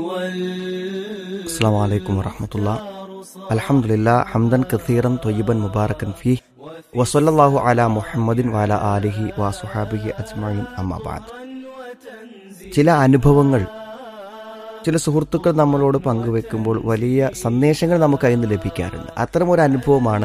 السلام عليكم ورحمة الله الحمد لله حمدا كثيرا طيبا مباركا فيه وصلى الله على محمد وعلى آله وصحابه أجمعين أما بعد ചില അനുഭവങ്ങൾ ചില സുഹൃത്തുക്കൾ നമ്മളോട് പങ്കുവെക്കുമ്പോൾ വലിയ സന്ദേശങ്ങൾ നമുക്ക് അതിൽ നിന്ന് ലഭിക്കാറുണ്ട് അത്തരമൊരു അനുഭവമാണ്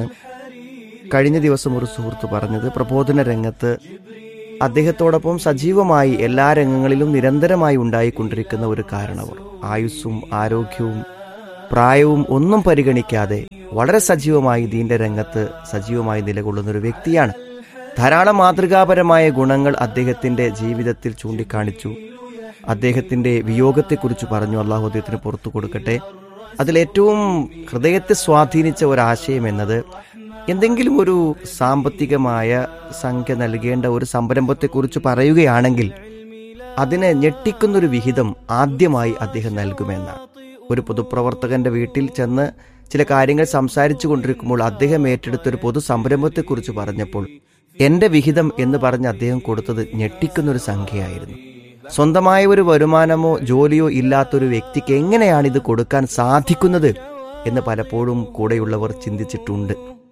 കഴിഞ്ഞ ദിവസം ഒരു സുഹൃത്ത് പറഞ്ഞത് പ്രബോധന രംഗത്ത് അദ്ദേഹത്തോടൊപ്പം സജീവമായി എല്ലാ രംഗങ്ങളിലും നിരന്തരമായി ഉണ്ടായിക്കൊണ്ടിരിക്കുന്ന ഒരു കാരണവർ ആയുസ്സും ആരോഗ്യവും പ്രായവും ഒന്നും പരിഗണിക്കാതെ വളരെ സജീവമായി ദീന്റെ രംഗത്ത് സജീവമായി നിലകൊള്ളുന്ന ഒരു വ്യക്തിയാണ് ധാരാളം മാതൃകാപരമായ ഗുണങ്ങൾ അദ്ദേഹത്തിന്റെ ജീവിതത്തിൽ ചൂണ്ടിക്കാണിച്ചു അദ്ദേഹത്തിന്റെ വിയോഗത്തെക്കുറിച്ച് പറഞ്ഞു അള്ളാഹു അദ്ദേഹത്തിന് പുറത്തു കൊടുക്കട്ടെ അതിലേറ്റവും ഹൃദയത്തെ സ്വാധീനിച്ച ഒരാശയം എന്നത് എന്തെങ്കിലും ഒരു സാമ്പത്തികമായ സംഖ്യ നൽകേണ്ട ഒരു സംരംഭത്തെക്കുറിച്ച് പറയുകയാണെങ്കിൽ അതിനെ ഞെട്ടിക്കുന്നൊരു വിഹിതം ആദ്യമായി അദ്ദേഹം നൽകുമെന്നാണ് ഒരു പൊതുപ്രവർത്തകന്റെ വീട്ടിൽ ചെന്ന് ചില കാര്യങ്ങൾ സംസാരിച്ചു കൊണ്ടിരിക്കുമ്പോൾ അദ്ദേഹം ഏറ്റെടുത്തൊരു പൊതു സംരംഭത്തെക്കുറിച്ച് പറഞ്ഞപ്പോൾ എന്റെ വിഹിതം എന്ന് പറഞ്ഞ് അദ്ദേഹം കൊടുത്തത് ഞെട്ടിക്കുന്നൊരു സംഖ്യയായിരുന്നു സ്വന്തമായ ഒരു വരുമാനമോ ജോലിയോ ഇല്ലാത്തൊരു വ്യക്തിക്ക് എങ്ങനെയാണ് ഇത് കൊടുക്കാൻ സാധിക്കുന്നത് എന്ന് പലപ്പോഴും കൂടെയുള്ളവർ ചിന്തിച്ചിട്ടുണ്ട്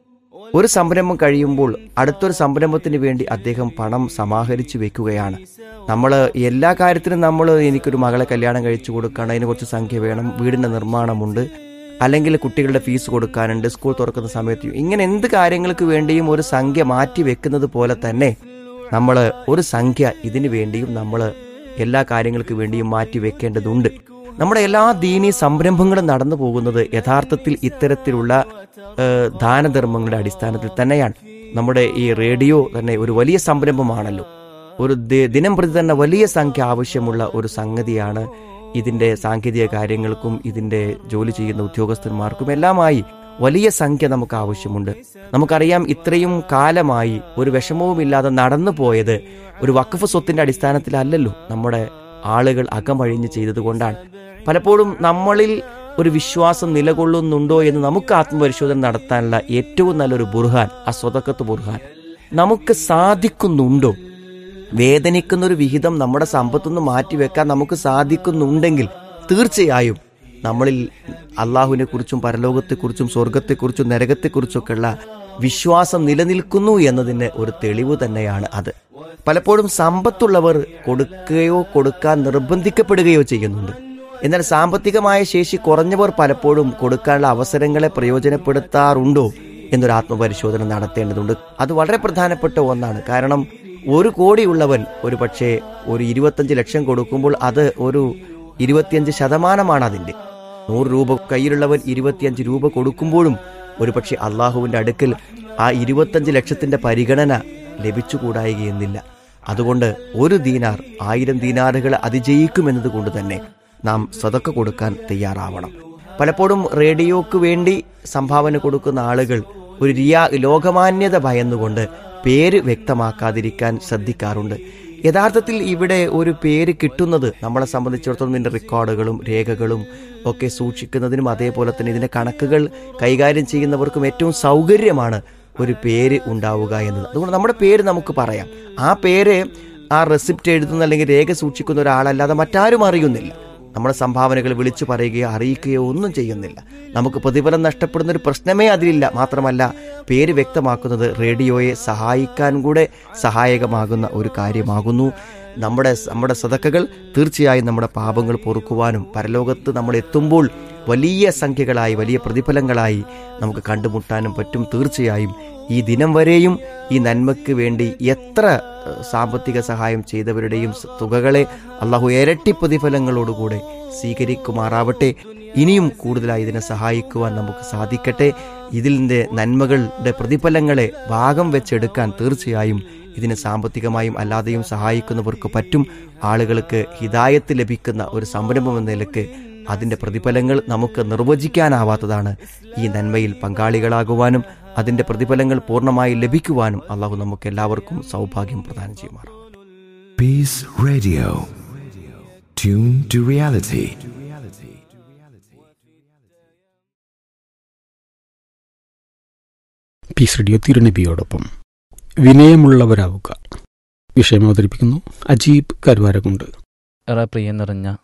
ഒരു സംരംഭം കഴിയുമ്പോൾ അടുത്തൊരു സംരംഭത്തിന് വേണ്ടി അദ്ദേഹം പണം സമാഹരിച്ചു വെക്കുകയാണ് നമ്മൾ എല്ലാ കാര്യത്തിനും നമ്മൾ എനിക്കൊരു മകളെ കല്യാണം കഴിച്ചു കൊടുക്കണം അതിന് കുറച്ച് സംഖ്യ വേണം വീടിന്റെ നിർമ്മാണമുണ്ട് അല്ലെങ്കിൽ കുട്ടികളുടെ ഫീസ് കൊടുക്കാനുണ്ട് സ്കൂൾ തുറക്കുന്ന സമയത്ത് ഇങ്ങനെ എന്ത് കാര്യങ്ങൾക്ക് വേണ്ടിയും ഒരു സംഖ്യ മാറ്റി വെക്കുന്നത് പോലെ തന്നെ നമ്മൾ ഒരു സംഖ്യ ഇതിനു വേണ്ടിയും നമ്മൾ എല്ലാ കാര്യങ്ങൾക്ക് വേണ്ടിയും മാറ്റി വെക്കേണ്ടതുണ്ട് നമ്മുടെ എല്ലാ ദീനീ സംരംഭങ്ങളും നടന്നു പോകുന്നത് യഥാർത്ഥത്തിൽ ഇത്തരത്തിലുള്ള ഏഹ്, ദാനധർമ്മങ്ങളുടെ അടിസ്ഥാനത്തിൽ തന്നെയാണ് നമ്മുടെ ഈ റേഡിയോ തന്നെ ഒരു വലിയ സംരംഭമാണല്ലോ ഒരു ദി- ദിനം പ്രതി തന്നെ വലിയ സംഖ്യ ആവശ്യമുള്ള ഒരു സംഗതിയാണ് ഇതിന്റെ സാങ്കേതിക കാര്യങ്ങൾക്കും ഇതിന്റെ ജോലി ചെയ്യുന്ന ഉദ്യോഗസ്ഥന്മാർക്കും എല്ലാമായി വലിയ സംഖ്യ നമുക്ക് ആവശ്യമുണ്ട് നമുക്കറിയാം ഇത്രയും കാലമായി ഒരു വിഷമവുമില്ലാതെ നടന്നു പോയത് ഒരു വഖഫ് സ്വത്തിന്റെ അടിസ്ഥാനത്തിലല്ലല്ലോ നമ്മുടെ ആളുകൾ അകമഴിഞ്ഞ് ചെയ്തതുകൊണ്ടാണ് പലപ്പോഴും നമ്മളിൽ ഒരു വിശ്വാസം നിലകൊള്ളുന്നുണ്ടോ എന്ന് നമുക്ക് ആത്മപരിശോധന നടത്താനുള്ള ഏറ്റവും നല്ലൊരു ബുർഹാൻ ആ സ്വതക്കത്ത് ബുർഹാൻ നമുക്ക് സാധിക്കുന്നുണ്ടോ വേദനിക്കുന്ന ഒരു വിഹിതം നമ്മുടെ സമ്പത്തുനിന്ന് മാറ്റിവെക്കാൻ നമുക്ക് സാധിക്കുന്നുണ്ടെങ്കിൽ തീർച്ചയായും നമ്മളിൽ അള്ളാഹുവിനെ കുറിച്ചും പരലോകത്തെക്കുറിച്ചും സ്വർഗത്തെക്കുറിച്ചും നരകത്തെക്കുറിച്ചൊക്കെയുള്ള വിശ്വാസം നിലനിൽക്കുന്നു എന്നതിന് ഒരു തെളിവ് തന്നെയാണ് അത് പലപ്പോഴും സമ്പത്തുള്ളവർ കൊടുക്കുകയോ കൊടുക്കാൻ നിർബന്ധിക്കപ്പെടുകയോ ചെയ്യുന്നുണ്ട് എന്നാൽ സാമ്പത്തികമായ ശേഷി കുറഞ്ഞവർ പലപ്പോഴും കൊടുക്കാനുള്ള അവസരങ്ങളെ പ്രയോജനപ്പെടുത്താറുണ്ടോ എന്നൊരു ആത്മപരിശോധന നടത്തേണ്ടതുണ്ട് അത് വളരെ പ്രധാനപ്പെട്ട ഒന്നാണ് കാരണം ഒരു കോടിയുള്ളവൻ ഒരു പക്ഷേ ഒരു ഇരുപത്തഞ്ച് ലക്ഷം കൊടുക്കുമ്പോൾ അത് ഒരു ഇരുപത്തിയഞ്ച് ശതമാനമാണ് അതിന്റെ നൂറ് രൂപ കയ്യിലുള്ളവൻ ഇരുപത്തിയഞ്ച് രൂപ കൊടുക്കുമ്പോഴും ഒരുപക്ഷെ അള്ളാഹുവിന്റെ അടുക്കൽ ആ ഇരുപത്തഞ്ച് ലക്ഷത്തിന്റെ പരിഗണന ലഭിച്ചുകൂടായികയെന്നില്ല അതുകൊണ്ട് ഒരു ദീനാർ ആയിരം ദീനാറുകൾ അതിജയിക്കുമെന്നത് കൊണ്ട് തന്നെ നാം സതക്ക കൊടുക്കാൻ തയ്യാറാവണം പലപ്പോഴും റേഡിയോക്ക് വേണ്ടി സംഭാവന കൊടുക്കുന്ന ആളുകൾ ഒരു റിയാ ലോകമാന്യത ഭയന്നുകൊണ്ട് പേര് വ്യക്തമാക്കാതിരിക്കാൻ ശ്രദ്ധിക്കാറുണ്ട് യഥാർത്ഥത്തിൽ ഇവിടെ ഒരു പേര് കിട്ടുന്നത് നമ്മളെ സംബന്ധിച്ചിടത്തോളം ഇതിന്റെ റെക്കോർഡുകളും രേഖകളും ഒക്കെ സൂക്ഷിക്കുന്നതിനും അതേപോലെ തന്നെ ഇതിന്റെ കണക്കുകൾ കൈകാര്യം ചെയ്യുന്നവർക്കും ഏറ്റവും സൗകര്യമാണ് ഒരു പേര് ഉണ്ടാവുക എന്നത് അതുകൊണ്ട് നമ്മുടെ പേര് നമുക്ക് പറയാം ആ പേര് ആ റെസിപ്റ്റ് എഴുതുന്ന അല്ലെങ്കിൽ രേഖ സൂക്ഷിക്കുന്ന ഒരാളല്ലാതെ മറ്റാരും അറിയുന്നില്ല നമ്മുടെ സംഭാവനകൾ വിളിച്ചു പറയുകയോ അറിയിക്കുകയോ ഒന്നും ചെയ്യുന്നില്ല നമുക്ക് പ്രതിഫലം നഷ്ടപ്പെടുന്ന ഒരു പ്രശ്നമേ അതിലില്ല മാത്രമല്ല പേര് വ്യക്തമാക്കുന്നത് റേഡിയോയെ സഹായിക്കാൻ കൂടെ സഹായകമാകുന്ന ഒരു കാര്യമാകുന്നു നമ്മുടെ നമ്മുടെ സതക്കകൾ തീർച്ചയായും നമ്മുടെ പാപങ്ങൾ പൊറുക്കുവാനും പരലോകത്ത് നമ്മൾ എത്തുമ്പോൾ വലിയ സംഖ്യകളായി വലിയ പ്രതിഫലങ്ങളായി നമുക്ക് കണ്ടുമുട്ടാനും പറ്റും തീർച്ചയായും ഈ ദിനം വരെയും ഈ നന്മയ്ക്ക് വേണ്ടി എത്ര ഏഹ്, സാമ്പത്തിക സഹായം ചെയ്തവരുടെയും സ- തുകകളെ അള്ളാഹു ഇരട്ടി പ്രതിഫലങ്ങളോടുകൂടെ സ്വീകരിക്കുമാറാവട്ടെ ഇനിയും കൂടുതലായി ഇതിനെ സഹായിക്കുവാൻ നമുക്ക് സാധിക്കട്ടെ ഇതിൻ്റെ നന്മകളുടെ പ്രതിഫലങ്ങളെ ഭാഗം വെച്ചെടുക്കാൻ തീർച്ചയായും ഇതിനെ സാമ്പത്തികമായും അല്ലാതെയും സഹായിക്കുന്നവർക്ക് പറ്റും ആളുകൾക്ക് ഹിതായത്ത് ലഭിക്കുന്ന ഒരു സംരംഭം എന്ന നിലക്ക് അതിന്റെ പ്രതിഫലങ്ങൾ നമുക്ക് നിർവചിക്കാനാവാത്തതാണ് ഈ നന്മയിൽ പങ്കാളികളാകുവാനും അതിന്റെ പ്രതിഫലങ്ങൾ പൂർണ്ണമായി ലഭിക്കുവാനും അള്ളാഹു നമുക്ക് എല്ലാവർക്കും സൗഭാഗ്യം പ്രദാനം ചെയ്യുമാറാം Peace Radio. Tune to reality. Peace radio തിരുനബിയോടൊപ്പം വിനയമുള്ളവരാവുക വിഷയം അവതരിപ്പിക്കുന്നു അജീബ് കരുവാരകുണ്ട് ഏറെ പ്രിയം നിറഞ്ഞ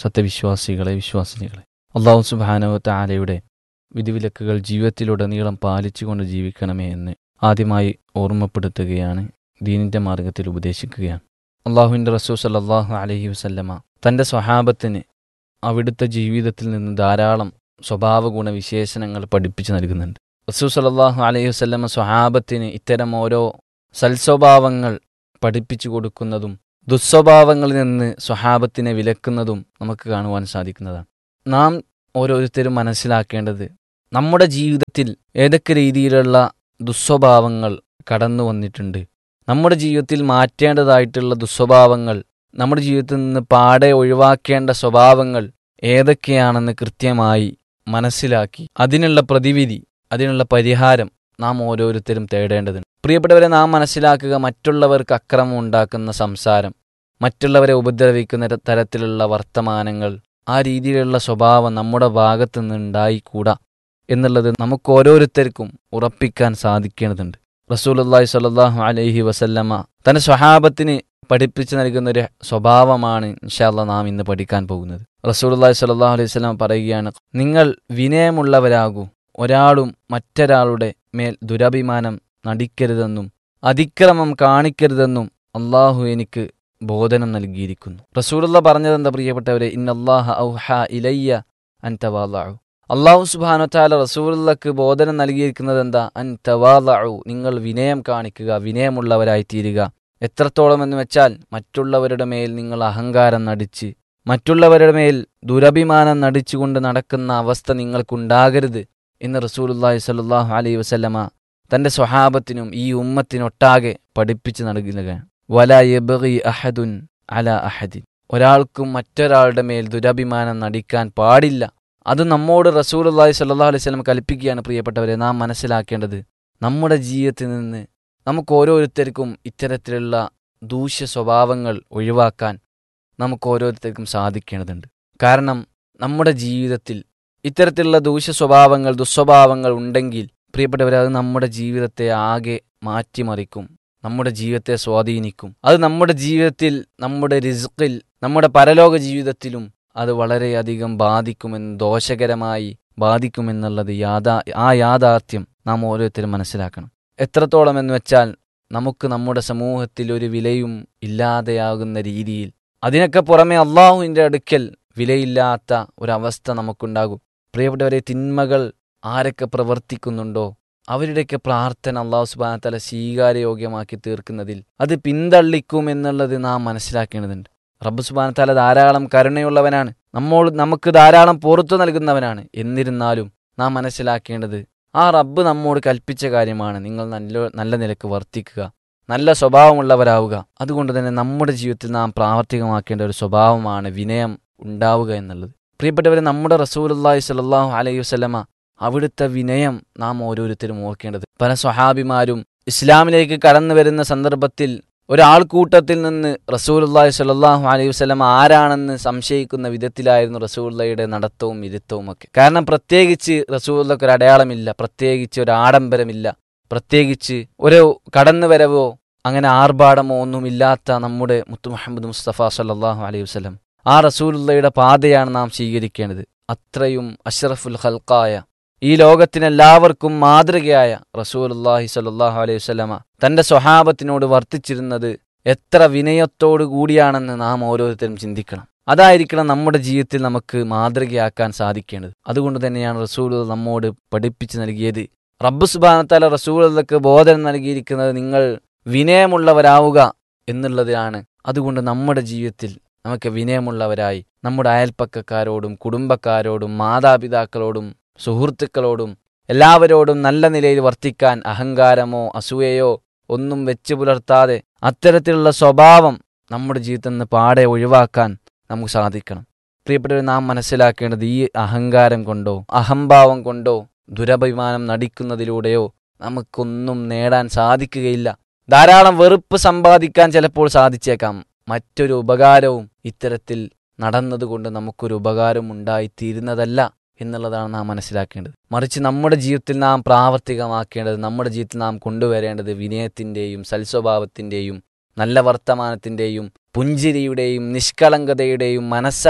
സത്യവിശ്വാസികളെ വിശ്വാസിനികളെ അള്ളാഹു സുബാനവ താലയുടെ വിധിവിലക്കുകൾ ജീവിതത്തിലുടനീളം പാലിച്ചുകൊണ്ട് ജീവിക്കണമേ എന്ന് ആദ്യമായി ഓർമ്മപ്പെടുത്തുകയാണ് ദീനിൻ്റെ മാർഗത്തിൽ ഉപദേശിക്കുകയാണ് അള്ളാഹുവിൻ്റെ റസൂ സല്ലാഹു അലഹി വസല്ലമ തൻ്റെ സ്വഹാബത്തിന് അവിടുത്തെ ജീവിതത്തിൽ നിന്ന് ധാരാളം സ്വഭാവ ഗുണവിശേഷണങ്ങൾ പഠിപ്പിച്ചു നൽകുന്നുണ്ട് റസൂ സല്ലാഹു അലൈഹി വസല്ലമ സ്വഹാബത്തിന് ഇത്തരം ഓരോ സൽസ്വഭാവങ്ങൾ പഠിപ്പിച്ചു കൊടുക്കുന്നതും ദുസ്വഭാവങ്ങളിൽ നിന്ന് സ്വഹാബത്തിനെ വിലക്കുന്നതും നമുക്ക് കാണുവാൻ സാധിക്കുന്നതാണ് നാം ഓരോരുത്തരും മനസ്സിലാക്കേണ്ടത് നമ്മുടെ ജീവിതത്തിൽ ഏതൊക്കെ രീതിയിലുള്ള ദുസ്വഭാവങ്ങൾ കടന്നു വന്നിട്ടുണ്ട് നമ്മുടെ ജീവിതത്തിൽ മാറ്റേണ്ടതായിട്ടുള്ള ദുസ്വഭാവങ്ങൾ നമ്മുടെ ജീവിതത്തിൽ നിന്ന് പാടെ ഒഴിവാക്കേണ്ട സ്വഭാവങ്ങൾ ഏതൊക്കെയാണെന്ന് കൃത്യമായി മനസ്സിലാക്കി അതിനുള്ള പ്രതിവിധി അതിനുള്ള പരിഹാരം നാം ഓരോരുത്തരും തേടേണ്ടതുണ്ട് പ്രിയപ്പെട്ടവരെ നാം മനസ്സിലാക്കുക മറ്റുള്ളവർക്ക് അക്രമം ഉണ്ടാക്കുന്ന സംസാരം മറ്റുള്ളവരെ ഉപദ്രവിക്കുന്ന തരത്തിലുള്ള വർത്തമാനങ്ങൾ ആ രീതിയിലുള്ള സ്വഭാവം നമ്മുടെ ഭാഗത്തു നിന്ന് ഉണ്ടായിക്കൂടാ എന്നുള്ളത് നമുക്ക് ഓരോരുത്തർക്കും ഉറപ്പിക്കാൻ സാധിക്കേണ്ടതുണ്ട് റസൂലുല്ലാഹി സ്വല്ലല്ലാഹു അലൈഹി വസല്ലമ്മ തന്റെ സ്വഹാബത്തിന് പഠിപ്പിച്ചു നൽകുന്ന ഒരു സ്വഭാവമാണ് ഇൻഷാല്ല നാം ഇന്ന് പഠിക്കാൻ പോകുന്നത് റസൂലുല്ലാഹി സ്വല്ലല്ലാഹു അലൈഹി വസല്ലം പറയുകയാണ് നിങ്ങൾ വിനയമുള്ളവരാകൂ ഒരാളും മറ്റൊരാളുടെ മേൽ ദുരഭിമാനം നടിക്കരുതെന്നും അതിക്രമം കാണിക്കരുതെന്നും അള്ളാഹു എനിക്ക് ബോധനം നൽകിയിരിക്കുന്നു റസൂലുള്ള പറഞ്ഞതെന്താ പ്രിയപ്പെട്ടവരെ ഇന്നല്ലാഹ ഔഹ ഇലയ്യ അൻ തവാലാഹു അള്ളാഹു സുബാനത്താല റസൂലുള്ളക്ക് ബോധനം നൽകിയിരിക്കുന്നത് എന്താ അൻ തവാലാഹു നിങ്ങൾ വിനയം കാണിക്കുക വിനയമുള്ളവരായി തീരുക എത്രത്തോളം എന്ന് വെച്ചാൽ മറ്റുള്ളവരുടെ മേൽ നിങ്ങൾ അഹങ്കാരം നടിച്ച് മറ്റുള്ളവരുടെ മേൽ ദുരഭിമാനം നടിച്ചുകൊണ്ട് നടക്കുന്ന അവസ്ഥ നിങ്ങൾക്കുണ്ടാകരുത് എന്ന് റസൂലുല്ലാഹി സ്വല്ലല്ലാഹു അലൈഹി വസല്ലമ തന്റെ സ്വഹാബത്തിനും ഈ ഉമ്മത്തിനൊട്ടാകെ പഠിപ്പിച്ചു നൽകുകയാണ് വല യബഗി അഹദുൻ അല അഹദിൻ ഒരാൾക്കും മറ്റൊരാളുടെ മേൽ ദുരഭിമാനം നടിക്കാൻ പാടില്ല അത് നമ്മോട് റസൂലുല്ലാഹി സ്വല്ലല്ലാഹു അലൈഹി വസല്ലം കൽപ്പിക്കുകയാണ് പ്രിയപ്പെട്ടവരെ നാം മനസ്സിലാക്കേണ്ടത് നമ്മുടെ ജീവിതത്തിൽ നിന്ന് നമുക്ക് ഓരോരുത്തർക്കും ഇത്തരത്തിലുള്ള ദൂഷ്യ സ്വഭാവങ്ങൾ ഒഴിവാക്കാൻ നമുക്ക് ഓരോരുത്തർക്കും സാധിക്കേണ്ടതുണ്ട് കാരണം നമ്മുടെ ജീവിതത്തിൽ ഇത്തരത്തിലുള്ള ദൂഷ്യ സ്വഭാവങ്ങൾ ദുസ്വഭാവങ്ങൾ ഉണ്ടെങ്കിൽ പ്രിയപ്പെട്ടവരെ അത് നമ്മുടെ ജീവിതത്തെ ആകെ മാറ്റിമറിക്കും നമ്മുടെ ജീവിതത്തെ സ്വാധീനിക്കും അത് നമ്മുടെ ജീവിതത്തിൽ നമ്മുടെ റിസ്ക്കിൽ നമ്മുടെ പരലോക ജീവിതത്തിലും അത് വളരെയധികം ബാധിക്കുമെന്ന് ദോഷകരമായി ബാധിക്കുമെന്നുള്ളത് യാഥാ ആ യാഥാർത്ഥ്യം നാം ഓരോരുത്തരും മനസ്സിലാക്കണം എത്രത്തോളം എന്ന് വെച്ചാൽ നമുക്ക് നമ്മുടെ സമൂഹത്തിൽ ഒരു വിലയും ഇല്ലാതെയാകുന്ന രീതിയിൽ അതിനൊക്കെ പുറമെ അള്ളാഹുവിൻ്റെ അടുക്കൽ വിലയില്ലാത്ത ഒരവസ്ഥ നമുക്കുണ്ടാകും പ്രിയപ്പെട്ടവരെ തിന്മകൾ ആരൊക്കെ പ്രവർത്തിക്കുന്നുണ്ടോ അവരുടെയൊക്കെ പ്രാർത്ഥന അള്ളാഹു സുബാനത്തല സ്വീകാര്യയോഗ്യമാക്കി തീർക്കുന്നതിൽ അത് പിന്തള്ളിക്കുമെന്നുള്ളത് നാം മനസ്സിലാക്കേണ്ടതുണ്ട് റബ്ബ് സുബാനത്തല ധാരാളം കരുണയുള്ളവനാണ് നമ്മോട് നമുക്ക് ധാരാളം പുറത്തു നൽകുന്നവനാണ് എന്നിരുന്നാലും നാം മനസ്സിലാക്കേണ്ടത് ആ റബ്ബ് നമ്മോട് കൽപ്പിച്ച കാര്യമാണ് നിങ്ങൾ നല്ല നല്ല നിലക്ക് വർത്തിക്കുക നല്ല സ്വഭാവമുള്ളവരാവുക അതുകൊണ്ട് തന്നെ നമ്മുടെ ജീവിതത്തിൽ നാം പ്രാവർത്തികമാക്കേണ്ട ഒരു സ്വഭാവമാണ് വിനയം ഉണ്ടാവുക എന്നുള്ളത് പ്രിയപ്പെട്ടവരെ നമ്മുടെ റസൂലുല്ലാഹി സ്വല്ലല്ലാഹു അലൈഹി വസല്ലമ അവിടുത്തെ വിനയം നാം ഓരോരുത്തരും ഓർക്കേണ്ടത് പല സ്വഹാബിമാരും ഇസ്ലാമിലേക്ക് കടന്നു വരുന്ന സന്ദർഭത്തിൽ ഒരാൾക്കൂട്ടത്തിൽ നിന്ന് റസൂലുല്ലാഹി സ്വല്ലല്ലാഹു അലൈഹി വസല്ലമ ആരാണെന്ന് സംശയിക്കുന്ന വിധത്തിലായിരുന്നു റസൂലുള്ളയുടെ നടത്തവും ഇരുത്തവും ഒക്കെ കാരണം പ്രത്യേകിച്ച് റസൂലുള്ളക്ക് ഒരു അടയാളമില്ല പ്രത്യേകിച്ച് ഒരു ആഡംബരമില്ല പ്രത്യേകിച്ച് ഒരു കടന്നുവരവോ അങ്ങനെ ആർഭാടമോ ഒന്നുമില്ലാത്ത നമ്മുടെ മുത്തു മുഹമ്മദ് മുസ്തഫ സല്ലാഹു അലൈഹി വസ്ലം ആ റസൂലുള്ളയുടെ പാതയാണ് നാം സ്വീകരിക്കേണ്ടത് അത്രയും അഷ്റഫുൽ ഹൽക്കായ ഈ ലോകത്തിനെല്ലാവർക്കും മാതൃകയായ റസൂലുല്ലാഹി സല്ലാഹു അലൈഹി വസ്ലമ തന്റെ സ്വഹാബത്തിനോട് വർത്തിച്ചിരുന്നത് എത്ര വിനയത്തോടു കൂടിയാണെന്ന് നാം ഓരോരുത്തരും ചിന്തിക്കണം അതായിരിക്കണം നമ്മുടെ ജീവിതത്തിൽ നമുക്ക് മാതൃകയാക്കാൻ സാധിക്കേണ്ടത് അതുകൊണ്ട് തന്നെയാണ് റസൂൽ നമ്മോട് പഠിപ്പിച്ചു നൽകിയത് റബ്ബ് സുബാനത്താല റസൂലുള്ളക്ക് ബോധനം നൽകിയിരിക്കുന്നത് നിങ്ങൾ വിനയമുള്ളവരാവുക എന്നുള്ളതാണ് അതുകൊണ്ട് നമ്മുടെ ജീവിതത്തിൽ നമുക്ക് വിനയമുള്ളവരായി നമ്മുടെ അയൽപ്പക്കക്കാരോടും കുടുംബക്കാരോടും മാതാപിതാക്കളോടും സുഹൃത്തുക്കളോടും എല്ലാവരോടും നല്ല നിലയിൽ വർത്തിക്കാൻ അഹങ്കാരമോ അസൂയയോ ഒന്നും വെച്ചു പുലർത്താതെ അത്തരത്തിലുള്ള സ്വഭാവം നമ്മുടെ ജീവിതത്തിൽ നിന്ന് പാടെ ഒഴിവാക്കാൻ നമുക്ക് സാധിക്കണം പ്രിയപ്പെട്ടവർ നാം മനസ്സിലാക്കേണ്ടത് ഈ അഹങ്കാരം കൊണ്ടോ അഹംഭാവം കൊണ്ടോ ദുരഭിമാനം നടിക്കുന്നതിലൂടെയോ നമുക്കൊന്നും നേടാൻ സാധിക്കുകയില്ല ധാരാളം വെറുപ്പ് സമ്പാദിക്കാൻ ചിലപ്പോൾ സാധിച്ചേക്കാം മറ്റൊരു ഉപകാരവും ഇത്തരത്തിൽ നടന്നതുകൊണ്ട് നമുക്കൊരു ഉപകാരം ഉണ്ടായിത്തീരുന്നതല്ല എന്നുള്ളതാണ് നാം മനസ്സിലാക്കേണ്ടത് മറിച്ച് നമ്മുടെ ജീവിതത്തിൽ നാം പ്രാവർത്തികമാക്കേണ്ടത് നമ്മുടെ ജീവിതത്തിൽ നാം കൊണ്ടുവരേണ്ടത് വിനയത്തിൻ്റെയും സൽസ്വഭാവത്തിൻ്റെയും നല്ല വർത്തമാനത്തിൻ്റെയും പുഞ്ചിരിയുടെയും നിഷ്കളങ്കതയുടെയും മനസ്സാണ്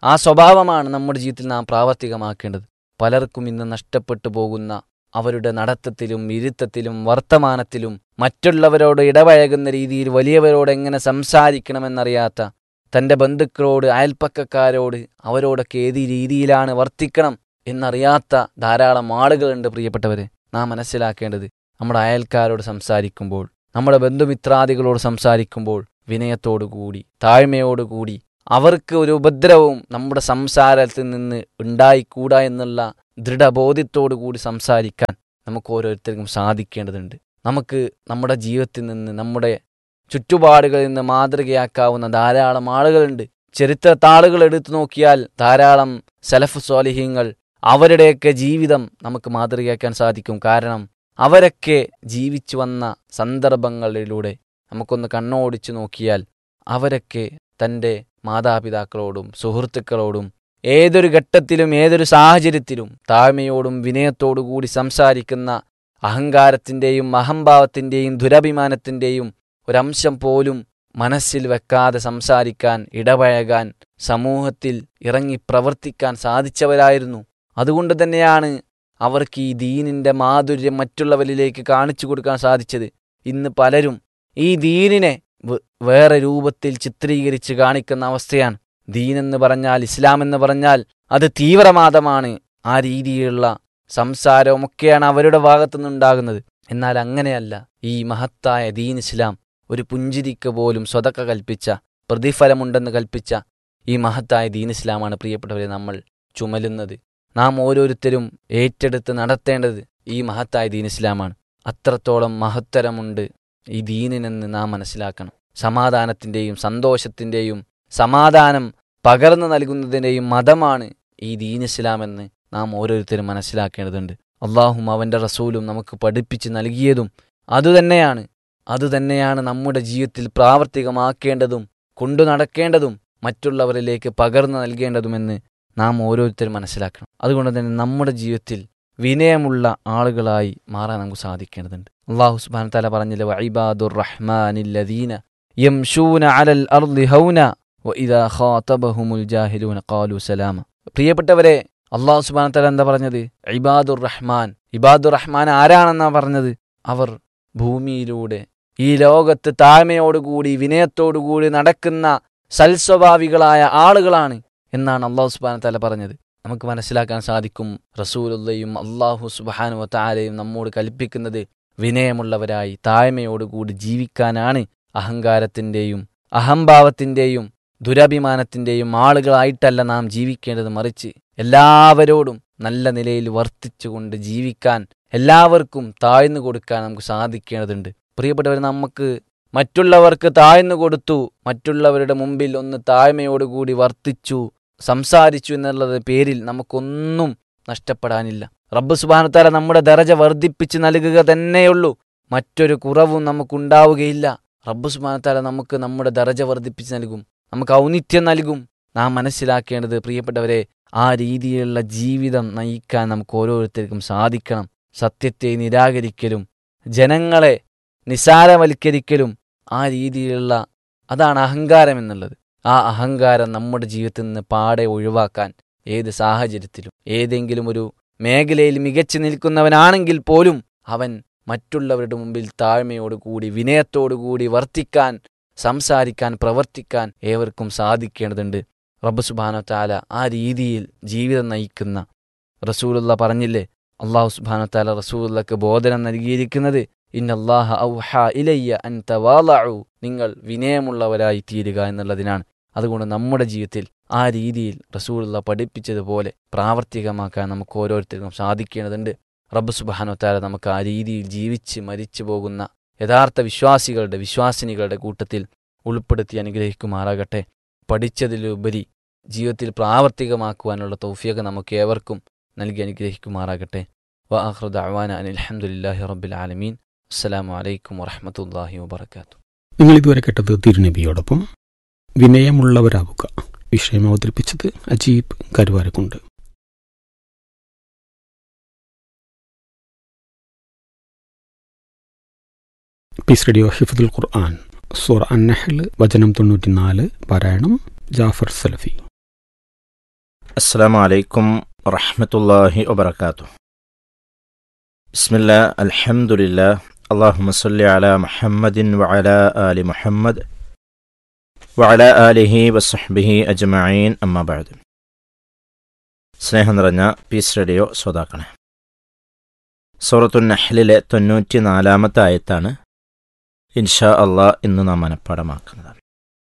ആ സ്വഭാവമാണ് നമ്മുടെ ജീവിതത്തിൽ നാം പ്രാവർത്തികമാക്കേണ്ടത് പലർക്കും ഇന്ന് നഷ്ടപ്പെട്ടു പോകുന്ന അവരുടെ നടത്തത്തിലും ഇരുത്തത്തിലും വർത്തമാനത്തിലും മറ്റുള്ളവരോട് ഇടപഴകുന്ന രീതിയിൽ വലിയവരോട് എങ്ങനെ സംസാരിക്കണമെന്നറിയാത്ത തൻ്റെ ബന്ധുക്കളോട് അയൽപ്പക്കക്കാരോട് അവരോടൊക്കെ ഏത് രീതിയിലാണ് വർത്തിക്കണം എന്നറിയാത്ത ധാരാളം ആളുകളുണ്ട് പ്രിയപ്പെട്ടവരെ നാം മനസ്സിലാക്കേണ്ടത് നമ്മുടെ അയൽക്കാരോട് സംസാരിക്കുമ്പോൾ നമ്മുടെ ബന്ധുമിത്രാദികളോട് സംസാരിക്കുമ്പോൾ വിനയത്തോടുകൂടി താഴ്മയോടുകൂടി അവർക്ക് ഒരു ഉപദ്രവവും നമ്മുടെ സംസാരത്തിൽ നിന്ന് ഉണ്ടായിക്കൂടാ എന്നുള്ള ദൃഢബോധ്യത്തോടു കൂടി സംസാരിക്കാൻ നമുക്ക് ഓരോരുത്തർക്കും സാധിക്കേണ്ടതുണ്ട് നമുക്ക് നമ്മുടെ ജീവിതത്തിൽ നിന്ന് നമ്മുടെ ചുറ്റുപാടുകളിൽ നിന്ന് മാതൃകയാക്കാവുന്ന ധാരാളം ആളുകളുണ്ട് ചരിത്ര താളുകൾ എടുത്തു നോക്കിയാൽ ധാരാളം സലഫ് സ്വാലിഹ്യങ്ങൾ അവരുടെയൊക്കെ ജീവിതം നമുക്ക് മാതൃകയാക്കാൻ സാധിക്കും കാരണം അവരൊക്കെ ജീവിച്ചു വന്ന സന്ദർഭങ്ങളിലൂടെ നമുക്കൊന്ന് കണ്ണോടിച്ചു നോക്കിയാൽ അവരൊക്കെ തൻ്റെ മാതാപിതാക്കളോടും സുഹൃത്തുക്കളോടും ഏതൊരു ഘട്ടത്തിലും ഏതൊരു സാഹചര്യത്തിലും താഴ്മയോടും വിനയത്തോടു കൂടി സംസാരിക്കുന്ന അഹങ്കാരത്തിൻ്റെയും അഹംഭാവത്തിൻ്റെയും ദുരഭിമാനത്തിൻ്റെയും ഒരംശം പോലും മനസ്സിൽ വെക്കാതെ സംസാരിക്കാൻ ഇടപഴകാൻ സമൂഹത്തിൽ ഇറങ്ങി പ്രവർത്തിക്കാൻ സാധിച്ചവരായിരുന്നു അതുകൊണ്ട് തന്നെയാണ് അവർക്ക് ഈ ദീനിൻ്റെ മാധുര്യം മറ്റുള്ളവരിലേക്ക് കാണിച്ചു കൊടുക്കാൻ സാധിച്ചത് ഇന്ന് പലരും ഈ ദീനിനെ വ- വേറെ രൂപത്തിൽ ചിത്രീകരിച്ച് കാണിക്കുന്ന അവസ്ഥയാണ് ദീനെന്ന് പറഞ്ഞാൽ ഇസ്ലാം എന്ന് പറഞ്ഞാൽ അത് തീവ്രവാദമാണ് ആ രീതിയിലുള്ള സംസാരവുമൊക്കെയാണ് അവരുടെ ഭാഗത്തു നിന്നുണ്ടാകുന്നത് എന്നാൽ അങ്ങനെയല്ല ഈ മഹത്തായ ദീൻ ഇസ്ലാം ഒരു പുഞ്ചിരിക്ക് പോലും സ്വതക്ക കൽപ്പിച്ച പ്രതിഫലമുണ്ടെന്ന് കൽപ്പിച്ച ഈ മഹത്തായ ദീൻ ഇസ്ലാമാണ് പ്രിയപ്പെട്ടവരെ നമ്മൾ ചുമലുന്നത് നാം ഓരോരുത്തരും ഏറ്റെടുത്ത് നടത്തേണ്ടത് ഈ മഹത്തായ ദീൻ ഇസ്ലാമാണ് അത്രത്തോളം മഹത്തരമുണ്ട് ഈ ദീനിനെന്ന് നാം മനസ്സിലാക്കണം സമാധാനത്തിൻ്റെയും സന്തോഷത്തിൻ്റെയും സമാധാനം പകർന്നു നൽകുന്നതിൻ്റെയും മതമാണ് ഈ ദീൻ ഇസ്ലാം എന്ന് നാം ഓരോരുത്തരും മനസ്സിലാക്കേണ്ടതുണ്ട് അള്ളാഹും അവൻ്റെ റസൂലും നമുക്ക് പഠിപ്പിച്ച് നൽകിയതും അതുതന്നെയാണ് അതുതന്നെയാണ് നമ്മുടെ ജീവിതത്തിൽ പ്രാവർത്തികമാക്കേണ്ടതും കൊണ്ടു നടക്കേണ്ടതും മറ്റുള്ളവരിലേക്ക് പകർന്നു നൽകേണ്ടതുമെന്ന് നാം ഓരോരുത്തരും മനസ്സിലാക്കണം അതുകൊണ്ട് തന്നെ നമ്മുടെ ജീവിതത്തിൽ വിനയമുള്ള ആളുകളായി മാറാൻ നമുക്ക് സാധിക്കേണ്ടതുണ്ട് അള്ളാഹു സുബാൻ തല പറഞ്ഞില്ല വൈബാദുർ റഹ്മാനില്ലദീന യംഷൂന അലൽ അർളി ഹൗന വഇദാ ഖാതബഹുമുൽ ജാഹിലൂന ഖാലു സലാമ പ്രിയപ്പെട്ടവരെ അള്ളാഹു സുബാൻ തല എന്താ പറഞ്ഞത് ഇബാദുർ റഹ്മാൻ ഇബാദുർ റഹ്മാൻ ആരാണെന്നാ പറഞ്ഞത് അവർ ഭൂമിയിലൂടെ ഈ ലോകത്ത് താഴ്മയോടുകൂടി വിനയത്തോടുകൂടി നടക്കുന്ന സൽസ്വഭാവികളായ ആളുകളാണ് എന്നാണ് അള്ളാഹു സുബാന തല പറഞ്ഞത് നമുക്ക് മനസ്സിലാക്കാൻ സാധിക്കും റസൂലുള്ളയും അള്ളാഹു സുബാനു താലയും നമ്മോട് കൽപ്പിക്കുന്നത് വിനയമുള്ളവരായി താഴ്മയോടുകൂടി ജീവിക്കാനാണ് അഹങ്കാരത്തിൻ്റെയും അഹംഭാവത്തിൻ്റെയും ദുരഭിമാനത്തിൻ്റെയും ആളുകളായിട്ടല്ല നാം ജീവിക്കേണ്ടത് മറിച്ച് എല്ലാവരോടും നല്ല നിലയിൽ വർത്തിച്ചുകൊണ്ട് ജീവിക്കാൻ എല്ലാവർക്കും താഴ്ന്നു കൊടുക്കാൻ നമുക്ക് സാധിക്കേണ്ടതുണ്ട് പ്രിയപ്പെട്ടവർ നമുക്ക് മറ്റുള്ളവർക്ക് താഴ്ന്നു കൊടുത്തു മറ്റുള്ളവരുടെ മുമ്പിൽ ഒന്ന് താഴ്മയോടുകൂടി വർത്തിച്ചു സംസാരിച്ചു എന്നുള്ളത് പേരിൽ നമുക്കൊന്നും നഷ്ടപ്പെടാനില്ല റബ്ബ് സുബാനത്താല നമ്മുടെ ദറജ വർദ്ധിപ്പിച്ച് നൽകുക തന്നെയുള്ളൂ മറ്റൊരു കുറവും നമുക്കുണ്ടാവുകയില്ല റബ്ബ് സുബാനത്താല നമുക്ക് നമ്മുടെ ദറജ വർദ്ധിപ്പിച്ച് നൽകും നമുക്ക് ഔന്നിത്യം നൽകും നാം മനസ്സിലാക്കേണ്ടത് പ്രിയപ്പെട്ടവരെ ആ രീതിയിലുള്ള ജീവിതം നയിക്കാൻ നമുക്ക് ഓരോരുത്തർക്കും സാധിക്കണം സത്യത്തെ നിരാകരിക്കലും ജനങ്ങളെ നിസാരവൽക്കരിക്കലും ആ രീതിയിലുള്ള അതാണ് അഹങ്കാരം എന്നുള്ളത് ആ അഹങ്കാരം നമ്മുടെ ജീവിതത്തിൽ നിന്ന് പാടെ ഒഴിവാക്കാൻ ഏത് സാഹചര്യത്തിലും ഏതെങ്കിലും ഒരു മേഖലയിൽ മികച്ചു നിൽക്കുന്നവനാണെങ്കിൽ പോലും അവൻ മറ്റുള്ളവരുടെ മുമ്പിൽ താഴ്മയോടുകൂടി വിനയത്തോടുകൂടി വർത്തിക്കാൻ സംസാരിക്കാൻ പ്രവർത്തിക്കാൻ ഏവർക്കും സാധിക്കേണ്ടതുണ്ട് റബ്ബ് സുബാനോ താല ആ രീതിയിൽ ജീവിതം നയിക്കുന്ന റസൂലുള്ള പറഞ്ഞില്ലേ അള്ളാഹു സുബാനോ താല റസൂലുള്ളക്ക് ബോധനം നൽകിയിരിക്കുന്നത് ഇന്നല്ലാഹ ഔഹ ഇലയ്യ അൻ തവാലഉ നിങ്ങൾ വിനയമുള്ളവരായി തീരുക എന്നുള്ളതിനാണ് അതുകൊണ്ട് നമ്മുടെ ജീവിതത്തിൽ ആ രീതിയിൽ റസൂലുള്ള പഠിപ്പിച്ചതുപോലെ പ്രാവർത്തികമാക്കാൻ നമുക്ക് ഓരോരുത്തർക്കും സാധിക്കേണ്ടതുണ്ട് റബ്ബ് സുബാനോ താല നമുക്ക് ആ രീതിയിൽ ജീവിച്ച് മരിച്ചു പോകുന്ന യഥാർത്ഥ വിശ്വാസികളുടെ വിശ്വാസിനികളുടെ കൂട്ടത്തിൽ ഉൾപ്പെടുത്തി അനുഗ്രഹിക്കുമാറാകട്ടെ പഠിച്ചതിലുപരി ജീവിതത്തിൽ പ്രാവർത്തികമാക്കുവാനുള്ള തൗഫിയൊക്കെ നമുക്ക് ഏവർക്കും നൽകി അനുഗ്രഹിക്കുമാറാകട്ടെ വഅഖ്റു ദഅവാന അനിൽ ഹംദുലില്ലാഹി റബ്ബിൽ ആലമീൻ അസ്സലാമു അലൈക്കും വറഹ്മത്തുള്ളാഹി വബറകാതുഹു നിങ്ങൾ ഇതുവരെ കേട്ടത് തിരുനബിയോടൊപ്പം വിനയമുള്ളവരാവുക വിഷയം അവതരിപ്പിച്ചത് അജീബ് കരുവാരക്കുണ്ട് പീസ് റേഡിയോ ഹിഫദുൽ ഖുർആൻ സൂറ അന്നഹൽ വചനം തൊണ്ണൂറ്റിനാല് പാരായണം ജാഫർ സലഫി السلام عليكم ورحمة الله وبركاته بسم الله الحمد لله اللهم صل على محمد وعلى آل محمد وعلى آله وصحبه أجمعين أما بعد സ്നേഹം നിറഞ്ഞ പീസ് റേഡിയോ ശ്രോതാക്കളെ സൂറത്തു നഹ്ലിലെ തൊണ്ണൂറ്റി നാലാമത്തെ ആയത്താണ് ഇൻഷാ അള്ളാ ഇന്ന് നാം മനഃപ്പാടമാക്കുന്നത്